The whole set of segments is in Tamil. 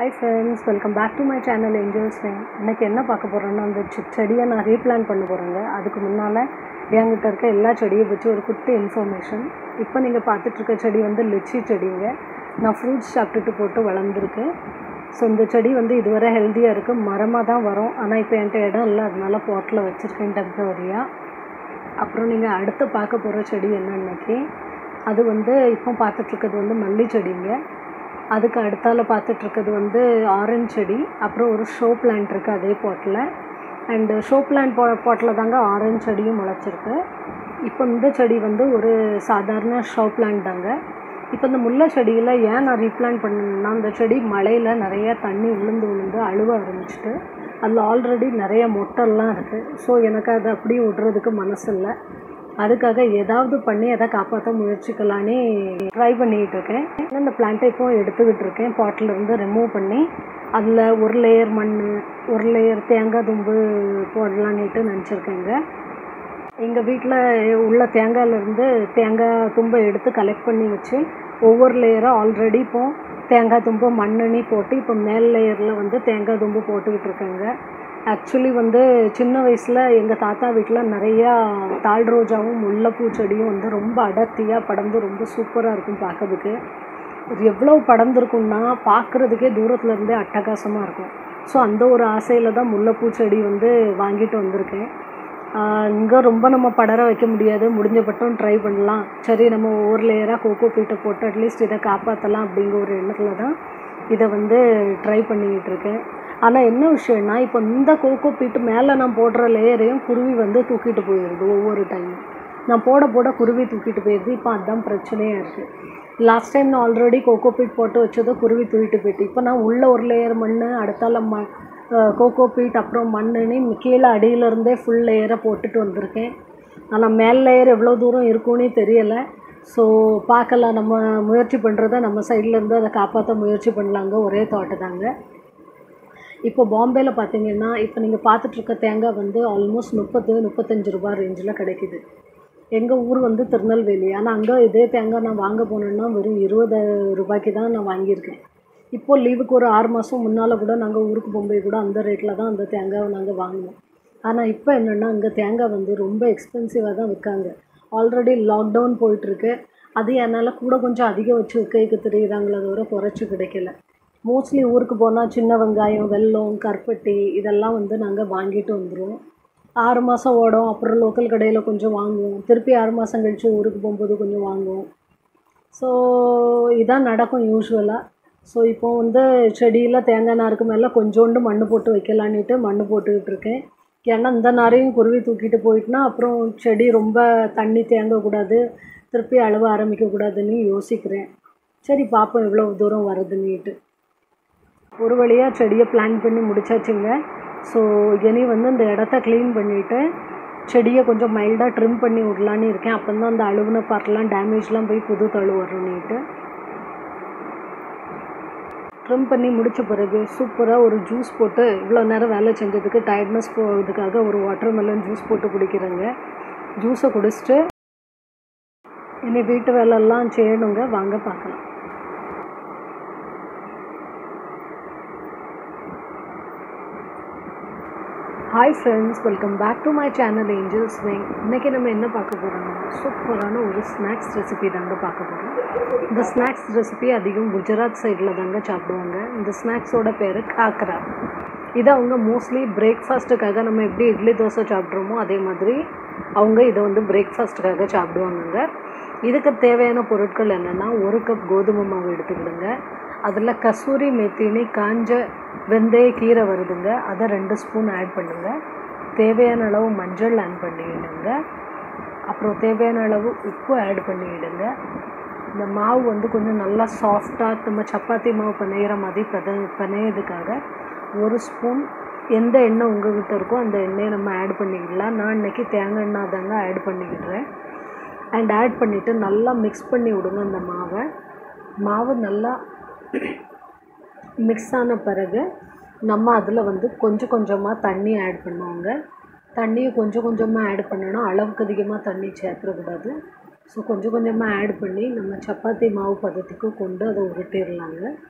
hi friends welcome back to my channel Angels name இன்றைக்கி என்ன பார்க்க போகிறோன்னா அந்த செ- செடியை நான் ரீப்ளான் பண்ண போகிறேங்க அதுக்கு முன்னால் என்கிட்ட இருக்க எல்லா செடியை பற்றி ஒரு குட்டி இன்ஃபர்மேஷன் இப்போ நீங்கள் பார்த்துட்ருக்க செடி வந்து லிச்சி செடிங்க நான் ஃப்ரூட்ஸ் சாப்பிட்டுட்டு போட்டு வளர்ந்துருக்கு ஸோ இந்த செடி வந்து இதுவரை ஹெல்த்தியாக இருக்குது மரமாக தான் வரும் ஆனால் இப்போ என்கிட்ட இடம் இல்லை அதனால பாட்டில் வச்சுருக்கேன் டெம்பரரியாக அப்புறம் நீங்கள் அடுத்து பார்க்க போகிற செடி என்னன்னைக்கு அது வந்து இப்போ பார்த்துட்ருக்கிறது வந்து மல்லி செடிங்க அதுக்கு அடுத்தால பார்த்துட்ருக்கிறது வந்து ஆரஞ்சு செடி அப்புறம் ஒரு ஷோ பிளான்ட் இருக்குது அதே பாட்டில் அண்டு ஷோ பிளான்ட் பா பாட்டில் தாங்க ஆரஞ்சு செடியும் முளைச்சிருக்கு இப்போ இந்த செடி வந்து ஒரு சாதாரண ஷோ பிளான்ட் தாங்க இப்போ இந்த முல்லை செடியில் ஏன் நான் ரீப்ளான்ட் பண்ணேன்னா அந்த செடி மழையில் நிறைய தண்ணி விழுந்து விழுந்து அழுவ ஆரம்பிச்சிட்டு அதில் ஆல்ரெடி நிறைய மொட்டெல்லாம் இருக்குது ஸோ எனக்கு அதை அப்படியே விடுறதுக்கு மனசு இல்லை அதுக்காக ஏதாவது பண்ணி அதை காப்பாற்ற முயற்சிக்கலான்னு ட்ரை பண்ணிக்கிட்டு இருக்கேன் இந்த பிளான்ட்டை இப்போ எடுத்துக்கிட்டு இருக்கேன் பாட்டில் இருந்து ரிமூவ் பண்ணி அதில் ஒரு லேயர் மண் ஒரு லேயர் தேங்காய் தும்பு போடலான்னுட்டு நினச்சிருக்கேங்க எங்கள் வீட்டில் உள்ள தேங்காயிலேருந்து தேங்காய் தும்பை எடுத்து கலெக்ட் பண்ணி வச்சு ஒவ்வொரு லேயராக ஆல்ரெடி இப்போ தேங்காய் தும்பு மண்ணெண்ணி போட்டு இப்போ மேல் லேயரில் வந்து தேங்காய் தும்பு போட்டுக்கிட்டு இருக்கேங்க ஆக்சுவலி வந்து சின்ன வயசில் எங்கள் தாத்தா வீட்டில் நிறையா தாள் ரோஜாவும் முல்லைப்பூ செடியும் வந்து ரொம்ப அடர்த்தியாக படர்ந்து ரொம்ப சூப்பராக இருக்கும் பார்க்கறதுக்கு இது எவ்வளோ படர்ந்துருக்கும்னா பார்க்குறதுக்கே தூரத்துல இருந்தே அட்டகாசமாக இருக்கும் ஸோ அந்த ஒரு ஆசையில் தான் முல்லைப்பூ செடி வந்து வாங்கிட்டு வந்திருக்கேன் இங்கே ரொம்ப நம்ம படர வைக்க முடியாது முடிஞ்ச பட்டம் ட்ரை பண்ணலாம் சரி நம்ம ஒவ்வொரு லேயராக கோகோ பீட்டை போட்டு அட்லீஸ்ட் இதை காப்பாற்றலாம் அப்படிங்கிற ஒரு எண்ணத்தில் தான் இதை வந்து ட்ரை பண்ணிக்கிட்டு இருக்கேன் ஆனால் என்ன விஷயம்னா இப்போ இந்த கோகோ பீட்டு மேலே நான் போடுற லேயரையும் குருவி வந்து தூக்கிட்டு போயிடுது ஒவ்வொரு டைமும் நான் போட போட குருவி தூக்கிட்டு போயிடுது இப்போ அதுதான் பிரச்சனையாக இருக்குது லாஸ்ட் டைம் நான் ஆல்ரெடி கோகோ பீட் போட்டு வச்சதை குருவி தூக்கிட்டு போயிட்டு இப்போ நான் உள்ள ஒரு லேயர் மண் அடுத்தால ம கோகோ பீட் அப்புறம் மண்ணுன்னு கீழே அடியிலேருந்தே ஃபுல் லேயரை போட்டுட்டு வந்திருக்கேன் ஆனால் மேல் லேயர் எவ்வளோ தூரம் இருக்கும்னே தெரியலை ஸோ பார்க்கலாம் நம்ம முயற்சி பண்ணுறத நம்ம சைட்லேருந்து அதை காப்பாற்ற முயற்சி பண்ணலாங்க ஒரே தாட்டு தாங்க இப்போ பாம்பேயில் பார்த்தீங்கன்னா இப்போ நீங்கள் பார்த்துட்ருக்க தேங்காய் வந்து ஆல்மோஸ்ட் முப்பது முப்பத்தஞ்சு ரூபாய் ரேஞ்சில் கிடைக்குது எங்கள் ஊர் வந்து திருநெல்வேலி ஆனால் அங்கே இதே தேங்காய் நான் வாங்க போனேன்னா வெறும் இருபது ரூபாய்க்கு தான் நான் வாங்கியிருக்கேன் இப்போது லீவுக்கு ஒரு ஆறு மாதம் முன்னால் கூட நாங்கள் ஊருக்கு போகும்போது கூட அந்த ரேட்டில் தான் அந்த தேங்காவை நாங்கள் வாங்கினோம் ஆனால் இப்போ என்னென்னா அங்கே தேங்காய் வந்து ரொம்ப எக்ஸ்பென்சிவாக தான் விற்காங்க ஆல்ரெடி லாக்டவுன் போயிட்டுருக்கு அது என்னால் கூட கொஞ்சம் அதிகம் வச்சு விற்க தெரியுறாங்களே தவிர குறைச்சி கிடைக்கல மோஸ்ட்லி ஊருக்கு போனால் சின்ன வெங்காயம் வெல்லம் கருப்பட்டி இதெல்லாம் வந்து நாங்கள் வாங்கிட்டு வந்துடுவோம் ஆறு மாதம் ஓடும் அப்புறம் லோக்கல் கடையில் கொஞ்சம் வாங்குவோம் திருப்பி ஆறு மாதம் கழித்து ஊருக்கு போகும்போது கொஞ்சம் வாங்குவோம் ஸோ இதான் நடக்கும் யூஸ்வலாக ஸோ இப்போ வந்து செடியில் தேங்காய் நாருக்கு மேலே கொஞ்சோண்டு மண் போட்டு வைக்கலான்னுட்டு மண் போட்டுக்கிட்டு இருக்கேன் ஏன்னா இந்த நாரையும் குருவி தூக்கிட்டு போயிட்டுனா அப்புறம் செடி ரொம்ப தண்ணி தேங்கக்கூடாது திருப்பி அழுவ ஆரம்பிக்கக்கூடாதுன்னு யோசிக்கிறேன் சரி பார்ப்போம் எவ்வளோ தூரம் வருதுன்னுட்டு ஒரு வழியாக செடியை பிளான் பண்ணி முடிச்சாச்சுங்க ஸோ இனி வந்து இந்த இடத்த க்ளீன் பண்ணிவிட்டு செடியை கொஞ்சம் மைல்டாக ட்ரிம் பண்ணி விடலான்னு இருக்கேன் அப்போ தான் அந்த அழுகுன பார்ட்லாம் டேமேஜ்லாம் போய் புது தழு வரணுன்னுட்டு ட்ரிம் பண்ணி முடித்த பிறகு சூப்பராக ஒரு ஜூஸ் போட்டு இவ்வளோ நேரம் வேலை செஞ்சதுக்கு டயர்ட்னஸ் போகிறதுக்காக ஒரு வாட்டர் மெலன் ஜூஸ் போட்டு குடிக்கிறேங்க ஜூஸை குடிச்சிட்டு இனி வீட்டு வேலையெல்லாம் செய்யணுங்க வாங்க பார்க்கலாம் hi friends welcome back to my channel Angels wing இன்றைக்கி நம்ம என்ன பார்க்க போகிறோம்னா சூப்பரான ஒரு ஸ்நாக்ஸ் ரெசிபி தாங்க பார்க்க போகிறோம் இந்த ஸ்நாக்ஸ் ரெசிபி அதிகம் குஜராத் சைடில் தாங்க சாப்பிடுவாங்க இந்த ஸ்நாக்ஸோட பேர் காக்கரா இதை அவங்க மோஸ்ட்லி பிரேக்ஃபாஸ்ட்டுக்காக நம்ம எப்படி இட்லி தோசை சாப்பிட்றோமோ அதே மாதிரி அவங்க இதை வந்து பிரேக்ஃபாஸ்ட்டுக்காக சாப்பிடுவாங்கங்க இதுக்கு தேவையான பொருட்கள் என்னென்னா ஒரு கப் கோதுமை மாவு எடுத்துக்கிடுங்க அதில் கசூரி மெத்தினி காஞ்ச வெந்தய கீரை வருதுங்க அதை ரெண்டு ஸ்பூன் ஆட் பண்ணுங்கள் தேவையான அளவு மஞ்சள் ஆட் பண்ணிவிடுங்க அப்புறம் தேவையான அளவு உப்பு ஆட் பண்ணிவிடுங்க இந்த மாவு வந்து கொஞ்சம் நல்லா சாஃப்டாக நம்ம சப்பாத்தி மாவு பிணையிற மாதிரி பத பிணையதுக்காக ஒரு ஸ்பூன் எந்த எண்ணெய் உங்கள்கிட்ட இருக்கோ அந்த எண்ணெயை நம்ம ஆட் பண்ணிக்கலாம் நான் இன்றைக்கி தேங்காய் எண்ணெய் தாங்க ஆட் பண்ணிக்கிடுறேன் அண்ட் ஆட் பண்ணிவிட்டு நல்லா மிக்ஸ் பண்ணி விடுங்க அந்த மாவை மாவு நல்லா மிக்ஸ் ஆன பிறகு நம்ம அதில் வந்து கொஞ்சம் கொஞ்சமாக தண்ணி ஆட் பண்ணுவாங்க தண்ணியை கொஞ்சம் கொஞ்சமாக ஆட் பண்ணணும் அளவுக்கு அதிகமாக தண்ணி சேர்த்துடக்கூடாது ஸோ கொஞ்சம் கொஞ்சமாக ஆட் பண்ணி நம்ம சப்பாத்தி மாவு பதத்துக்கு கொண்டு அதை உருட்டிடலாங்க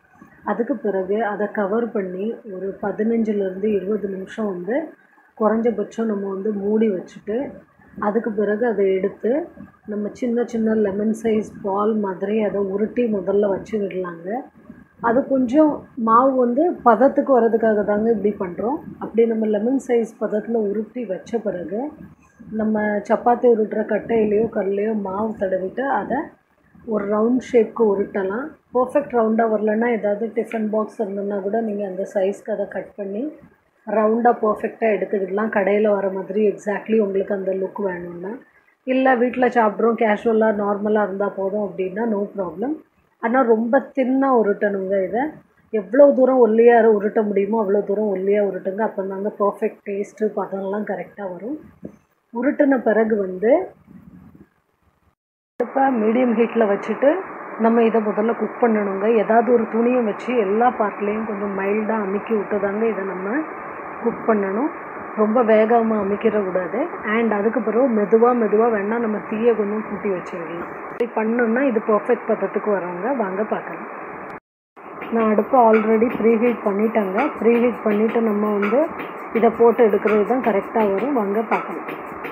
அதுக்கு பிறகு அதை கவர் பண்ணி ஒரு பதினஞ்சுலேருந்து இருபது நிமிஷம் வந்து குறைஞ்சபட்சம் நம்ம வந்து மூடி வச்சுட்டு அதுக்கு பிறகு அதை எடுத்து நம்ம சின்ன சின்ன லெமன் சைஸ் பால் மாதிரி அதை உருட்டி முதல்ல வச்சு விடலாங்க அது கொஞ்சம் மாவு வந்து பதத்துக்கு வர்றதுக்காக தாங்க இப்படி பண்ணுறோம் அப்படி நம்ம லெமன் சைஸ் பதத்தில் உருட்டி வச்ச பிறகு நம்ம சப்பாத்தி உருட்டுற கட்டையிலையோ கல்லையோ மாவு தடவிட்டு அதை ஒரு ரவுண்ட் ஷேப்க்கு உருட்டலாம் பர்ஃபெக்ட் ரவுண்டாக வரலன்னா ஏதாவது டிஃபன் பாக்ஸ் இருந்ததுன்னா கூட நீங்கள் அந்த சைஸ்க்கு அதை கட் பண்ணி ரவுண்டாக பர்ஃபெக்டாக எடுத்துக்கிடலாம் கடையில் வர மாதிரி எக்ஸாக்ட்லி உங்களுக்கு அந்த லுக் வேணும்னா இல்லை வீட்டில் சாப்பிட்றோம் கேஷுவலாக நார்மலாக இருந்தால் போதும் அப்படின்னா நோ ப்ராப்ளம் ஆனால் ரொம்ப தின்னாக உருட்டணுங்க இதை எவ்வளோ தூரம் ஒல்லியாக உருட்ட முடியுமோ அவ்வளோ தூரம் ஒல்லியாக உருட்டுங்க அப்போ தாங்க பர்ஃபெக்ட் டேஸ்ட்டு பதம்லாம் கரெக்டாக வரும் உருட்டின பிறகு வந்து அடுப்பை மீடியம் ஹீட்டில் வச்சுட்டு நம்ம இதை முதல்ல குக் பண்ணணுங்க ஏதாவது ஒரு துணியை வச்சு எல்லா பார்ட்லேயும் கொஞ்சம் மைல்டாக அமுக்கி விட்டு தாங்க இதை நம்ம குக் பண்ணணும் ரொம்ப வேகமாக அமைக்கிற கூடாது அண்ட் அதுக்கு பிறகு மெதுவாக மெதுவாக வேணால் நம்ம தீயை கொஞ்சம் கூட்டி வச்சிடலாம் இப்படி பண்ணோம்னா இது பர்ஃபெக்ட் பதத்துக்கு வரோங்க வாங்க பார்க்கலாம் நான் அடுப்பை ஆல்ரெடி ப்ரீ ஹீட் பண்ணிட்டேங்க ப்ரீ ஹீட் பண்ணிவிட்டு நம்ம வந்து இதை போட்டு எடுக்கிறது தான் கரெக்டாக வரும் வாங்க பார்க்கலாம்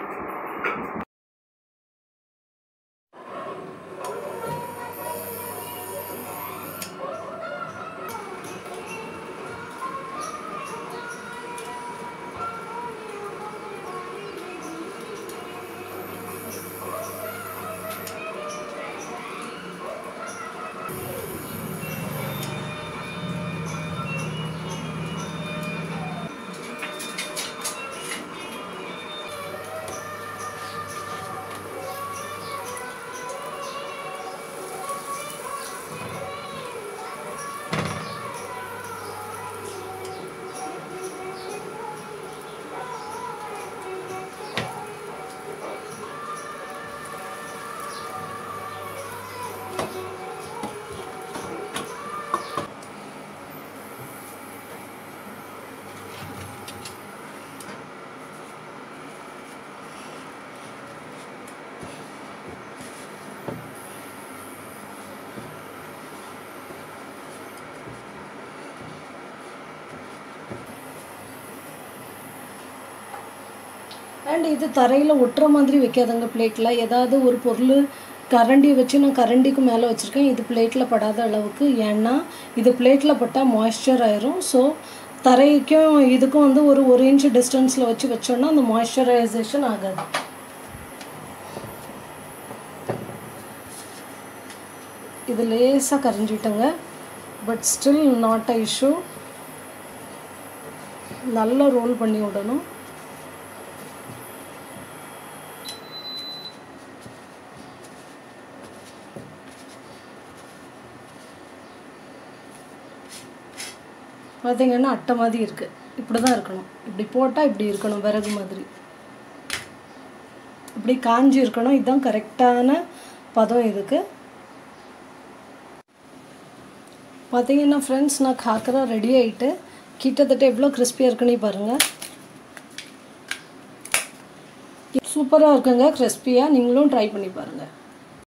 அண்ட் இது தரையில் ஒட்டுற மாதிரி வைக்காதங்க பிளேட்டில் ஏதாவது ஒரு பொருள் கரண்டி வச்சு நான் கரண்டிக்கு மேலே வச்சுருக்கேன் இது பிளேட்டில் படாத அளவுக்கு ஏன்னா இது பிளேட்டில் பட்டால் மாய்ஸ்சர் ஆயிரும் ஸோ தரைக்கும் இதுக்கும் வந்து ஒரு ஒரு இன்ச் டிஸ்டன்ஸில் வச்சு வச்சோன்னா அந்த மாய்ஸ்சரைசேஷன் ஆகாது இது லேசாக கரைஞ்சிட்டங்க but still not a issue நல்லா ரோல் பண்ணி விடணும் பார்த்தீங்கன்னா அட்டை மாதிரி இருக்குது இப்படி தான் இருக்கணும் இப்படி போட்டால் இப்படி இருக்கணும் விறகு மாதிரி இப்படி காஞ்சி இருக்கணும் இதுதான் கரெக்டான பதம் இதுக்கு பார்த்தீங்கன்னா ஃப்ரெண்ட்ஸ் நான் காக்கரா ரெடி ஆகிட்டு கிட்டத்தட்ட எவ்வளோ கிறிஸ்பியாக இருக்குன்னு பாருங்கள் சூப்பராக இருக்குங்க கிறிஸ்பியாக நீங்களும் ட்ரை பண்ணி பாருங்கள்